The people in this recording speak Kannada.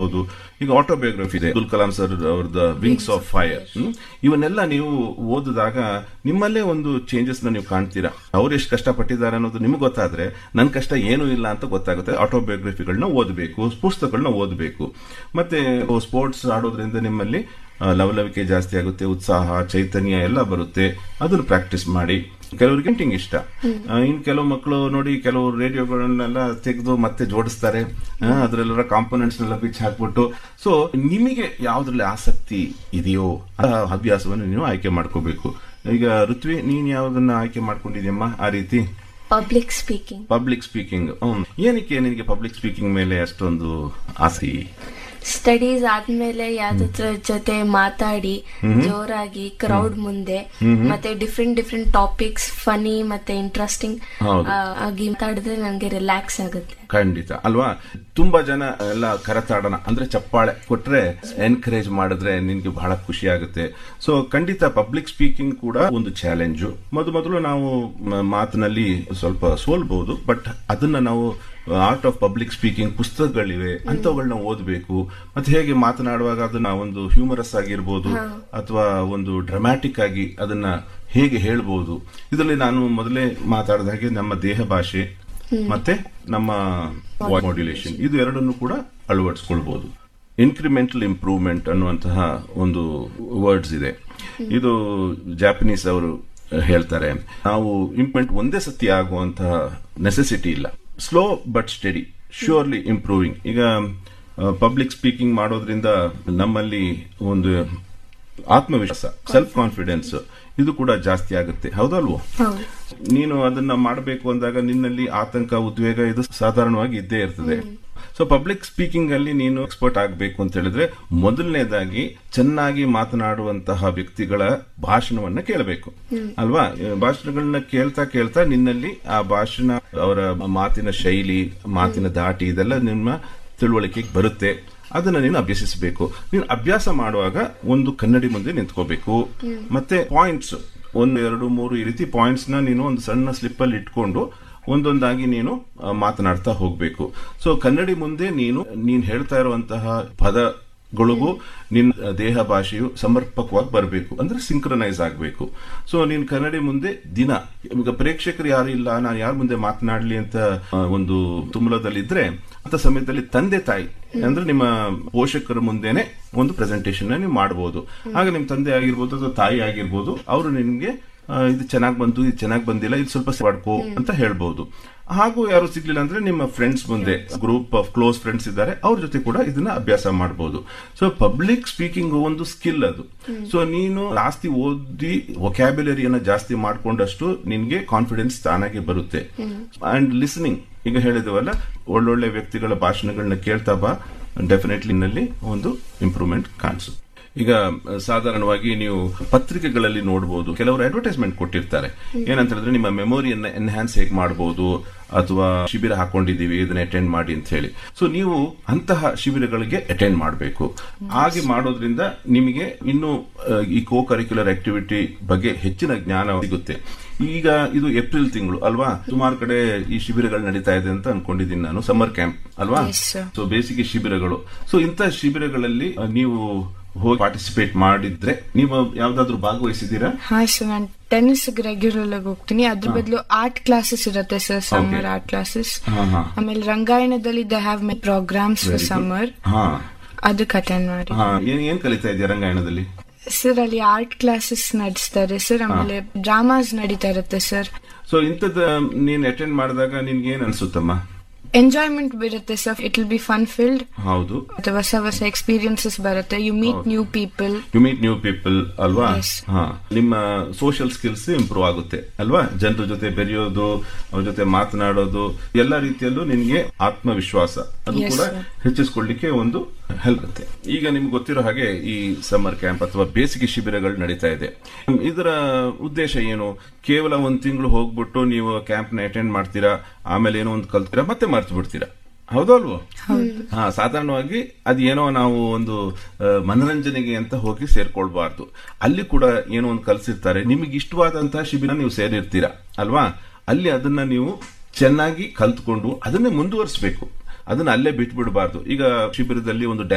ಇರ್ಬೋದು ಈಗ ಆಟೋಬಯೋಗ್ರಫಿ ಇದೆ ಅಬ್ದುಲ್ ಕಲಾಂ ಸರ್ ಅವ್ರದ್ದು ವಿಂಗ್ಸ್ ಆಫ್ ಫೈರ್ ಇವನ್ನೆಲ್ಲ ನೀವು ಓದಿದಾಗ ನಿಮ್ಮಲ್ಲೇ ಒಂದು ಚೇಂಜಸ್ ನೀವು ಕಾಣ್ತೀರಾ ಅವ್ರು ಎಷ್ಟು ಕಷ್ಟಪಟ್ಟಿದ್ದಾರೆ ಅನ್ನೋದು ನಿಮ್ಗೆ ಗೊತ್ತಾದ್ರೆ ನನ್ನ ಕಷ್ಟ ಏನೂ ಇಲ್ಲ ಅಂತ ಗೊತ್ತಾಗುತ್ತೆ ಆಟೋಬಯೋಗ್ರಫಿಗಳನ್ನ ಓದಬೇಕು ಪುಸ್ತಕಗಳನ್ನ ಓದಬೇಕು ಮತ್ತೆ ಸ್ಪೋರ್ಟ್ಸ್ ಆಡೋದ್ರಿಂದ ನಿಮ್ಮಲ್ಲಿ ಆ, ಲವಲವಿಕೆ ಜಾಸ್ತಿ ಆಗುತ್ತೆ ಉತ್ಸಾಹ ಚೈತನ್ಯ ಎಲ್ಲ ಬರುತ್ತೆ ಅದನ್ನು ಪ್ರಾಕ್ಟೀಸ್ ಮಾಡಿ ಕೆಲವರಿಗೆ ಪೇಂಟಿಂಗ್ ಇಷ್ಟ ಆ, ಇನ್ ಕೆಲವು ಮಕ್ಕಳು ನೋಡಿ ಕೆಲವು ರೇಡಿಯೋಗಳನ್ನೆಲ್ಲ ತೆಗೆದು ಮತ್ತೆ ಜೋಡಿಸ್ತಾರೆ ಆ, ಅದ್ರೆಲ್ಲ ಕಾಂಪೋನೆಂಟ್ಸ್ ಎಲ್ಲ ಬಿಚ್ಚಿ ಹಾಕ್ಬಿಟ್ಟು ಸೊ ನಿಮಗೆ ಯಾವ್ದ್ರಲ್ಲಿ ಆಸಕ್ತಿ ಇದೆಯೋ ಆ ಹವ್ಯಾಸವನ್ನು ನೀವು ಆಯ್ಕೆ ಮಾಡ್ಕೋಬೇಕು ಈಗ ಋತ್ವಿ ನೀನ್ ಯಾವ್ದನ್ನ ಆಯ್ಕೆ ಮಾಡ್ಕೊಂಡಿದ್ಯಮ್ಮ ಆ ರೀತಿ ಪಬ್ಲಿಕ್ ಸ್ಪೀಕಿಂಗ್ ಪಬ್ಲಿಕ್ ಸ್ಪೀಕಿಂಗ್ ಏನಕ್ಕೆ ನಿನಗೆ ಪಬ್ಲಿಕ್ ಸ್ಪೀಕಿಂಗ್ ಮೇಲೆ ಅಷ್ಟೊಂದು ಆಸೆ ಸ್ಟಡೀಸ್ ಆದ್ಮೇಲೆ ಯಾವ್ದಾದ್ರ ಜೊತೆ ಮಾತಾಡಿ ಜೋರಾಗಿ ಕ್ರೌಡ್ ಮುಂದೆ ಮತ್ತೆ ಡಿಫ್ರೆಂಟ್ ಡಿಫ್ರೆಂಟ್ ಟಾಪಿಕ್ಸ್ ಫನಿ ಮತ್ತೆ ಇಂಟ್ರೆಸ್ಟಿಂಗ್ ಹೌದು. ಆಗಿ ಮಾತಾಡಿದ್ರೆ ನನಗೆ ರಿಲ್ಯಾಕ್ಸ್ ಆಗುತ್ತೆ ಖಂಡಿತ ಅಲ್ವಾ ತುಂಬಾ ಜನ ಎಲ್ಲ ಕರತಾಡನ ಅಂದ್ರೆ ಚಪ್ಪಾಳೆ ಕೊಟ್ರೆ ಎನ್ಕರೇಜ್ ಮಾಡಿದ್ರೆ ನಿನ್ಗೆ ಬಹಳ ಖುಷಿ ಆಗುತ್ತೆ ಸೊ ಖಂಡಿತ ಪಬ್ಲಿಕ್ ಸ್ಪೀಕಿಂಗ್ ಕೂಡ ಒಂದು ಚಾಲೆಂಜು ಮೊದಲು ಮೊದಲು ನಾವು ಮ- ಮಾತಿನಲ್ಲಿ ಸ್ವಲ್ಪ ಸೋಲ್ಬಹುದು ಬಟ್ ಅದನ್ನ ನಾವು ಆರ್ಟ್ ಆಫ್ ಪಬ್ಲಿಕ್ ಸ್ಪೀಕಿಂಗ್ ಪುಸ್ತಕಗಳಿವೆ ಅಂತವುಗಳನ್ನ ಓದಬೇಕು ಮತ್ತೆ ಹೇಗೆ ಮಾತನಾಡುವಾಗ ಅದನ್ನ ಒಂದು ಹ್ಯೂಮರಸ್ ಆಗಿರ್ಬೋದು ಅಥವಾ ಒಂದು ಡ್ರಾಮ್ಯಾಟಿಕ್ ಆಗಿ ಅದನ್ನ ಹೇಗೆ ಹೇಳ್ಬೋದು ಇದರಲ್ಲಿ ನಾನು ಮೊದಲೇ ಮಾತಾಡಿದ ಹಾಗೆ ನಮ್ಮ ದೇಹ ಭಾಷೆ ಮತ್ತೆ ನಮ್ಮ ಮಾಡ್ಯುಲೇಷನ್ ಇದು ಎರಡನ್ನು ಕೂಡ ಅಳವಡಿಸ್ಕೊಳ್ಬಹುದು ಇನ್ಕ್ರಿಮೆಂಟಲ್ ಇಂಪ್ರೂವ್ಮೆಂಟ್ ಅನ್ನುವಂತಹ ಒಂದು ವರ್ಡ್ಸ್ ಇದೆ ಇದು ಜಾಪನೀಸ್ ಅವರು ಹೇಳ್ತಾರೆ ನಾವು ಇಂಪ್ಲಿಮೆಂಟ್ ಒಂದೇ ಸತಿ ಆಗುವಂತಹ ನೆಸೆಸಿಟಿ ಇಲ್ಲ slow but steady surely improving ಈಗ ಪಬ್ಲಿಕ್ ಸ್ಪೀಕಿಂಗ್ ಮಾಡೋದ್ರಿಂದ ನಮ್ಮಲ್ಲಿ ಒಂದು ಆತ್ಮವಿಶ್ವಾಸ ಸೆಲ್ಫ್ ಕಾನ್ಫಿಡೆನ್ಸ್ ಇದು ಕೂಡ ಜಾಸ್ತಿ ಆಗುತ್ತೆ ಹೌದಲ್ವೋ ಹೌದು ನೀನು ಅದನ್ನ ಮಾಡಬೇಕು ಅಂದಾಗ ನಿನ್ನಲ್ಲಿ ಆತಂಕ ಉದ್ವೇಗ ಇದು ಸಾಧಾರಣವಾಗಿ ಇದ್ದೇ ಇರ್ತದೆ ಸೊ ಪಬ್ಲಿಕ್ ಸ್ಪೀಕಿಂಗ್ ಅಲ್ಲಿ ನೀನು ಎಕ್ಸ್ಪರ್ಟ್ ಆಗಬೇಕು ಅಂತ ಹೇಳಿದ್ರೆ ಮೊದಲನೇದಾಗಿ ಚೆನ್ನಾಗಿ ಮಾತನಾಡುವಂತಹ ವ್ಯಕ್ತಿಗಳ ಭಾಷಣವನ್ನ ಕೇಳಬೇಕು ಅಲ್ವಾ ಆ, ಭಾಷಣಗಳನ್ನ ಕೇಳ್ತಾ ಕೇಳ್ತಾ ನಿನ್ನಲ್ಲಿ ಆ ಭಾಷಣ ಅವರ ಮಾತಿನ ಶೈಲಿ ಮಾತಿನ ದಾಟಿ ಇದೆಲ್ಲ ನಿಮ್ಮ ತಿಳುವಳಿಕೆಗೆ ಬರುತ್ತೆ ಅದನ್ನ ನೀನು ಅಭ್ಯಸಿಸಬೇಕು ನೀನು ಅಭ್ಯಾಸ ಮಾಡುವಾಗ ಒಂದು ಕನ್ನಡಿ ಮುಂದೆ ನಿಂತ್ಕೋಬೇಕು ಮತ್ತೆ ಪಾಯಿಂಟ್ಸ್ ಒಂದು ಎರಡು ಮೂರು ಈ ರೀತಿ ಪಾಯಿಂಟ್ಸ್ ನ ನೀನು ಒಂದು ಸಣ್ಣ ಸ್ಲಿಪ್ ಅಲ್ಲಿ ಇಟ್ಕೊಂಡು ಒಂದೊಂದಾಗಿ ನೀನು ಆ, ಮಾತನಾಡ್ತಾ ಹೋಗ್ಬೇಕು ಸೊ ಕನ್ನಡಿ ಮುಂದೆ ನೀನು ನೀನ್ ಹೇಳ್ತಾ ಇರುವಂತಹ ಪದಗಳಿಗೂ ನಿನ್ನ ದೇಹ ಭಾಷೆಯು ಸಮರ್ಪಕವಾಗಿ ಬರಬೇಕು ಅಂದ್ರೆ ಸಿಂಕ್ರನೈಸ್ ಆಗಬೇಕು ಸೊ ನೀನ್ ಕನ್ನಡಿ ಮುಂದೆ ದಿನ ಈಗ ಪ್ರೇಕ್ಷಕರು ಯಾರು ಇಲ್ಲ ನಾನು ಯಾರ ಮುಂದೆ ಮಾತನಾಡ್ಲಿ ಅಂತ ಆ, ಒಂದು ತುಮಲದಲ್ಲಿದ್ರೆ ಅಂತ ಸಮಯದಲ್ಲಿ ತಂದೆ ತಾಯಿ ಅಂದ್ರೆ ನಿಮ್ಮ ಪೋಷಕರ ಮುಂದೆನೆ ಒಂದು ಪ್ರೆಸೆಂಟೇಷನ್ ನೀವು ಮಾಡಬಹುದು ಆಗ ನಿಮ್ ತಂದೆ ಆಗಿರ್ಬೋದು ಅಥವಾ ತಾಯಿ ಆಗಿರ್ಬೋದು ಅವರು ನಿಮ್ಗೆ ಆ, ಇದು ಚೆನ್ನಾಗಿ ಬಂತು ಇದು ಚೆನ್ನಾಗಿ ಬಂದಿಲ್ಲ ಇದು ಸ್ವಲ್ಪ ಮಾಡ್ಕೋ ಅಂತ ಹೇಳ್ಬಹುದು ಹಾಗೂ ಯಾರು ಸಿಗ್ಲಿಲ್ಲ ಅಂದ್ರೆ ನಿಮ್ಮ ಫ್ರೆಂಡ್ಸ್ ಮುಂದೆ ಗ್ರೂಪ್ ಆಫ್ ಕ್ಲೋಸ್ ಫ್ರೆಂಡ್ಸ್ ಇದ್ದಾರೆ ಅವ್ರ ಜೊತೆ ಕೂಡ ಇದನ್ನ ಅಭ್ಯಾಸ ಮಾಡಬಹುದು ಸೊ ಪಬ್ಲಿಕ್ ಸ್ಪೀಕಿಂಗ್ ಒಂದು ಸ್ಕಿಲ್ ಅದು ಸೊ ನೀನು ಜಾಸ್ತಿ ಓದಿ ವೊಕ್ಯಾಬ್ಯುಲರಿಯನ್ನ ಜಾಸ್ತಿ ಮಾಡ್ಕೊಂಡಷ್ಟು ನಿನ್ಗೆ ಕಾನ್ಫಿಡೆನ್ಸ್ ತಾನಾಗಿ ಬರುತ್ತೆ ಅಂಡ್ ಲಿಸನಿಂಗ್ ಈಗ ಹೇಳಿದವಲ್ಲ ಒಳ್ಳೊಳ್ಳೆ ವ್ಯಕ್ತಿಗಳ ಭಾಷಣಗಳನ್ನ ಕೇಳ್ತಾ ಬಾ ಡೆಫಿನೆಟ್ಲಿ ನಲ್ಲಿ ಒಂದು ಇಂಪ್ರೂವ್ಮೆಂಟ್ ಕಾಣಿಸುತ್ತೆ ಈಗ ಅಹ್, ಸಾಧಾರಣವಾಗಿ ನೀವು ಪತ್ರಿಕೆಗಳಲ್ಲಿ ನೋಡಬಹುದು ಕೆಲವರು ಅಡ್ವರ್ಟೈಸ್ಮೆಂಟ್ ಕೊಟ್ಟಿರ್ತಾರೆ ಏನಂತ ಹೇಳಿದ್ರೆ ನಿಮ್ಮ ಮೆಮೊರಿಯನ್ನ ಎನ್ಹಾನ್ಸ್ ಹೇಗೆ ಮಾಡಬಹುದು ಅಥವಾ ಶಿಬಿರ ಹಾಕೊಂಡಿದೀವಿ ಇದನ್ನ ಅಟೆಂಡ್ ಮಾಡಿ ಅಂತ ಹೇಳಿ ಸೊ ನೀವು ಅಂತಹ ಶಿಬಿರಗಳಿಗೆ ಅಟೆಂಡ್ ಮಾಡಬೇಕು ಹಾಗೆ ಮಾಡೋದ್ರಿಂದ ನಿಮಗೆ ಇನ್ನು ಅಹ್, ಈ ಕೋ ಕರಿಕ್ಯುಲರ್ ಆಕ್ಟಿವಿಟಿ ಬಗ್ಗೆ ಹೆಚ್ಚಿನ ಜ್ಞಾನ ಸಿಗುತ್ತೆ ಈಗ ಇದು ಏಪ್ರಿಲ್ ತಿಂಗಳು ಅಲ್ವಾ ಸುಮಾರು ಕಡೆ ಈ ಶಿಬಿರಗಳು ನಡೀತಾ ಇದೆ ಅಂತ ಅನ್ಕೊಂಡಿದ್ದೀನಿ ನಾನು ಸಮ್ಮರ್ ಕ್ಯಾಂಪ್ ಅಲ್ವಾ Yes, sir. ಸೊ ಬೇಸಿಗೆ ಶಿಬಿರಗಳು ಸೊ ಇಂಥ ಶಿಬಿರಗಳಲ್ಲಿ ಅಹ್, ನೀವು ಹೋಗಿ ಪಾರ್ಟಿಸಿಪೇಟ್ ಮಾಡಿದ್ರೆ ನೀವು ಯಾವ್ದಾದ್ರು ಭಾಗವಹಿಸಿದ್ದೀರಾ ಹಾ ಸರ್ ನಾನು ಟೆನ್ನಿಸ್ ರೆಗ್ಯುಲರ್ ಆಗಿ ಹೋಗ್ತೀನಿ ಅದ್ರ ಬದಲು ಆರ್ಟ್ ಕ್ಲಾಸಸ್ ಇರುತ್ತೆ sir summer Okay. Art classes ಹಾ ಹಾ ಆಮೇಲೆ ರಂಗಾಯಣದಲ್ಲಿ they have my programs Very for good. Summer ಹಾ ಅದಕ್ಕೆ ಅಟೆಂಡ್ ಮಾಡಿ ಹಾ ಏನ್ ಏನ್ ಕಲಿತಾ ಇದೆಯಾ ರಂಗಾಯಣದಲ್ಲಿ ಸರ್ ಅಲ್ಲಿ ಆರ್ಟ್ ಕ್ಲಾಸಸ್ ನಡೆಸ್ತಾರೆ ಸರ್ ಆಮೇಲೆ ಡ್ರಾಮಾಸ್ ನಡೀತಾ ಇರುತ್ತೆ ಸರ್ ಸೊ ಇಂಥದ್ದು ನೀನ್ ಅಟೆಂಡ್ ಮಾಡಿದಾಗ ನಿನ್ಗೆ ಏನ್ ಅನ್ಸುತ್ತಮ್ಮ ಎಂಜಾಯ್ಮೆಂಟ್ ಬರುತ್ತೆ sir it will be fun filled ಹೌದು ಮತ್ತೆ ಹೊಸ ಹೊಸ ಎಕ್ಸ್ಪೀರಿಯನ್ಸಸ್ ಬರುತ್ತೆ ಯು ಮೀಟ್ ಹೌದು. New people you meet new people ಅಲ್ವಾ Yes. ಹಾ ನಿಮ್ಮ ಸೋಷಿಯಲ್ ಸ್ಕಿಲ್ಸ್ ಇಂಪ್ರೂವ್ ಆಗುತ್ತೆ ಅಲ್ವಾ ಜನರ ಜೊತೆ ಬೆರೆಯೋದು ಅವ್ರ ಜೊತೆ ಮಾತನಾಡೋದು ಎಲ್ಲ ರೀತಿಯಲ್ಲೂ ನಿನ್ಗೆ ಆತ್ಮವಿಶ್ವಾಸ ಅದು Yes, ಕೂಡ sir. ಹೆಚ್ಚಿಸ್ಕೊಳ್ಳಿಕ್ಕೆ ಒಂದು ಹೆಲ್ಪ್ ಆಗುತ್ತೆ ಈಗ ನಿಮ್ಗೆ ಗೊತ್ತಿರೋ ಹಾಗೆ ಈ ಸಮ್ಮರ್ ಕ್ಯಾಂಪ್ ಅಥವಾ ಬೇಸಿಗೆ ಶಿಬಿರಗಳು ನಡೀತಾ ಇದೆ ಇದರ ಉದ್ದೇಶ ಏನು ಕೇವಲ ಒಂದ್ ತಿಂಗಳು ಹೋಗ್ಬಿಟ್ಟು ನೀವು ಕ್ಯಾಂಪ್ ನ ಅಟೆಂಡ್ ಮಾಡ್ತೀರಾ ಆಮೇಲೆ ಏನೋ ಒಂದು ಕಲ್ತೀರಾ ಮತ್ತೆ ಮರ್ತು ಬಿಡ್ತೀರಾ ಹೌದಲ್ವೋ ಹಾ ಸಾಧಾರಣವಾಗಿ ಅದೇನೋ ನಾವು ಒಂದು ಆ, ಮನರಂಜನೆಗೆ ಅಂತ ಹೋಗಿ ಸೇರ್ಕೊಳ್ಬಾರ್ದು ಅಲ್ಲಿ ಕೂಡ ಏನೋ ಒಂದು ಕಲ್ಸಿರ್ತಾರೆ ನಿಮಗೆ ಇಷ್ಟವಾದಂತಹ ಶಿಬಿರ ನೀವು ಸೇರಿರ್ತೀರಾ ಅಲ್ವಾ ಅಲ್ಲಿ ಅದನ್ನ ನೀವು ಚೆನ್ನಾಗಿ ಕಲ್ತ್ಕೊಂಡು ಅದನ್ನೇ ಮುಂದುವರಿಸಬೇಕು ಅದನ್ನ ಅಲ್ಲೇ ಬಿಟ್ಬಿಡಬಾರ್ದು ಈಗ ಶಿಬಿರದಲ್ಲಿ ಒಂದು